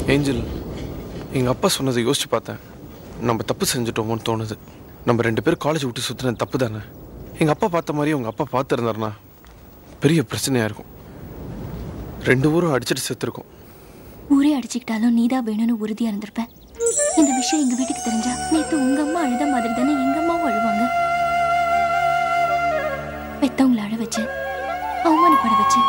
angel எங்கள் அப்பா சொன்னதை யோசிச்சு பார்த்தேன் நம்ம தப்பு செஞ்சுட்டோமோன்னு தோணுது நம்ம ரெண்டு பேரும் காலேஜ் விட்டு சுற்றினது தப்பு தானே எங்கள் அப்பா பார்த்த மாதிரி உங்கள் அப்பா பார்த்துருந்தாருனா பெரிய பிரச்சனையாக இருக்கும் ரெண்டு ஊரும் அடிச்சிட்டு செத்துருக்கோம் ஊரே அடிச்சுக்கிட்டாலும் நீதான் வேணும்னு உறுதியா இருந்திருப்ப இந்த விஷயம் எங்க வீட்டுக்கு தெரிஞ்சா நேத்து உங்க அம்மா அழுத மாதிரி தானே எங்க அம்மாவும் அழுவாங்க பெத்தவங்களை அழ வச்சு அவமானப்பட வச்சு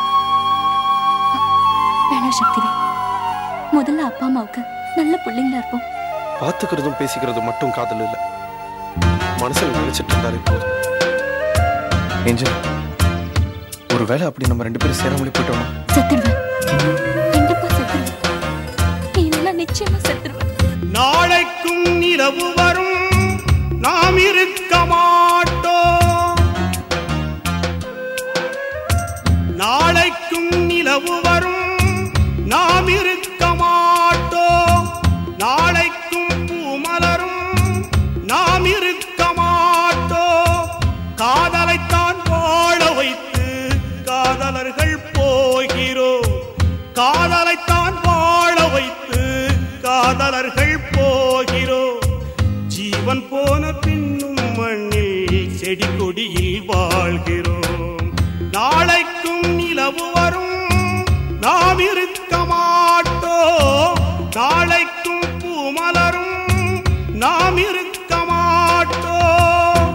வேணாம் சக்திவே முதல்ல அப்பா அம்மாவுக்கு நல்ல பிள்ளைங்களா இருப்போம் பார்த்துக்கிறதும் பேசிக்கிறதும் மட்டும் காதல் இல்லை மனசில் நினைச்சிட்டு இருந்தாலே போதும் ஏஞ்சல் ஒரு வேளை அப்படி நம்ம ரெண்டு பேரும் சேராமலே போயிட்டோமா செத்துடுவேன் கண்டிப்பா செத்துடுவேன் நீ இல்லைன்னா நிச்சயமா செத்துடுவேன் நாளைக்கும் நிலவு வரும் நாம் இருக்க மாட்டோம் நாளைக்கும் நிலவு வரும் நாம் இருக்க மாட்டோம் நாளைக்கும் பூமலரும் நாம் இருக்க மாட்டோம் காதலைத்தான் வாழ வைத்து காதலர்கள் போகிறோம் காதலைத்தான் வாழ வைத்து காதலர்கள் போகிறோம் ஜீவன் போன பின்னும் மண்ணில் செடி கொடியில் வாழ்கிறோம் நாளைக்கும் நிலவு வரும் நாம் இருக்க மாட்டோம் நாளைக்கும் பூமலரும் நாம் இருக்க மாட்டோம்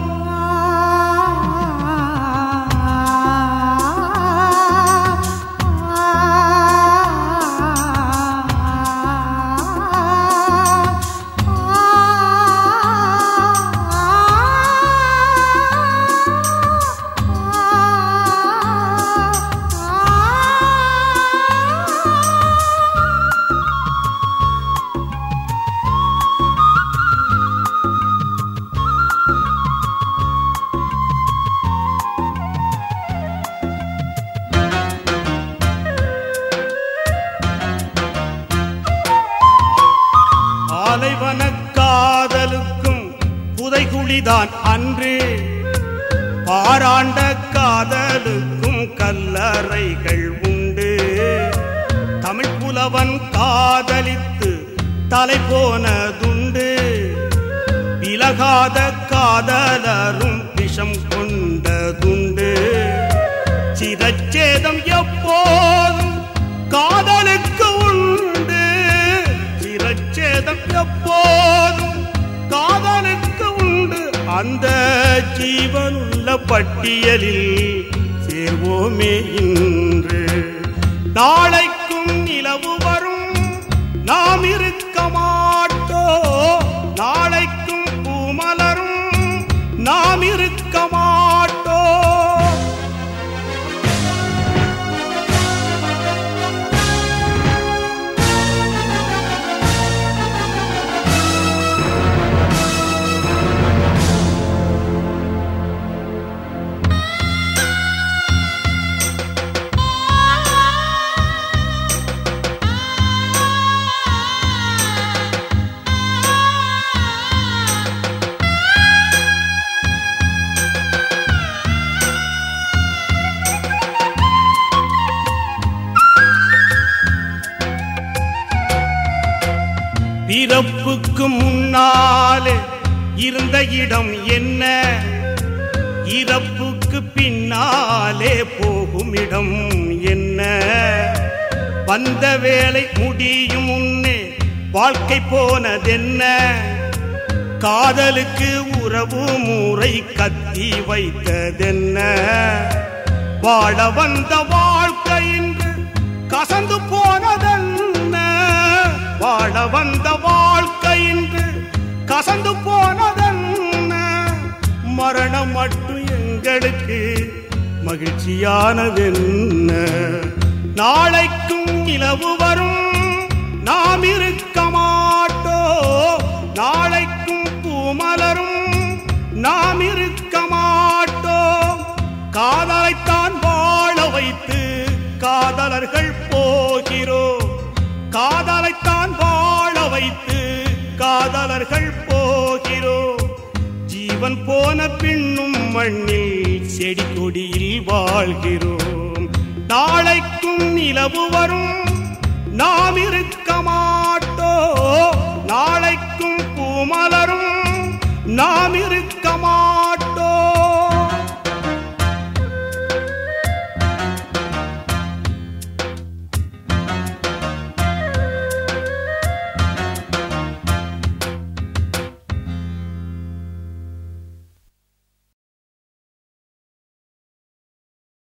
பாலைவன காதலுக்கும் புதைகுழிதான் அன்று பாராண்ட காதலுக்கும் கல்லறைகள் உண்டு தமிழ் புலவன் காதலித்து தலை போனதுண்டு விலகாத காதலரும் விஷம் கொண்டதுண்டு சிரச்சேதம் எப்போதும் காதலுக்கு உண்டு சிரச்சேதம் எப்போதும் காதலுக்கு உண்டு அந்த ஜீவனுள்ள பட்டியலில் சேர்வோமே இன்று நாளைக்கும் நிலவு வரும் நாம் இருக்க மாட்டோம் நாளைக்கும் பூமலரும் நாம் இருக்க மாட்டோம் பிறப்புக்கு முன்னாலே இருந்த இடம் என்ன இறப்புக்கு பின்னாலே போகும் இடம் என்ன வந்த வேலை முடியும் முன்னே வாழ்க்கை போனதென்ன காதலுக்கு உறவு முறை கத்தி வைத்ததென்ன வாழ வந்த வாழ்க்கை இன்று கசந்து போனதென்ன வாழ வந்த வாழ்க்கை இன்று கசந்து போனதென்ன மரணம் மட்டும் எங்களுக்கு மகிழ்ச்சியானதென்ன நாளைக்கும் நிலவு வரும் நாம் இருக்க மாட்டோம் நாளைக்கும் பூமலரும் நாம் இருக்க மாட்டோம் காதலைத்தான் வாழ வைத்து காதலர்கள் போகிறோம் காதலைத்தான் வாழ வைத்து காதலர்கள் போகிறோம் ஜீவன் போன பின்னும் மண்ணில் செடி கொடியில் வாழ்கிறோம் நாளைக்கும் நிலவு வரும் நாம் இருக்க மாட்டோம் மாட்டோம்